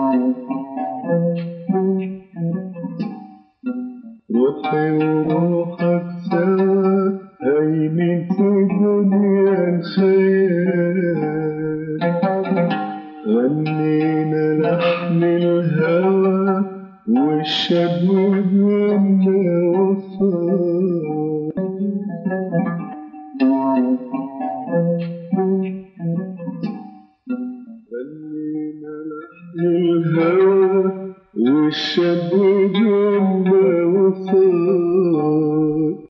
روحي وروحك سوا هايمين في دنيا الخيال غنينا لحن الهوى والشجو بينا وفاء غنينا لحن الهوى والشجو بينا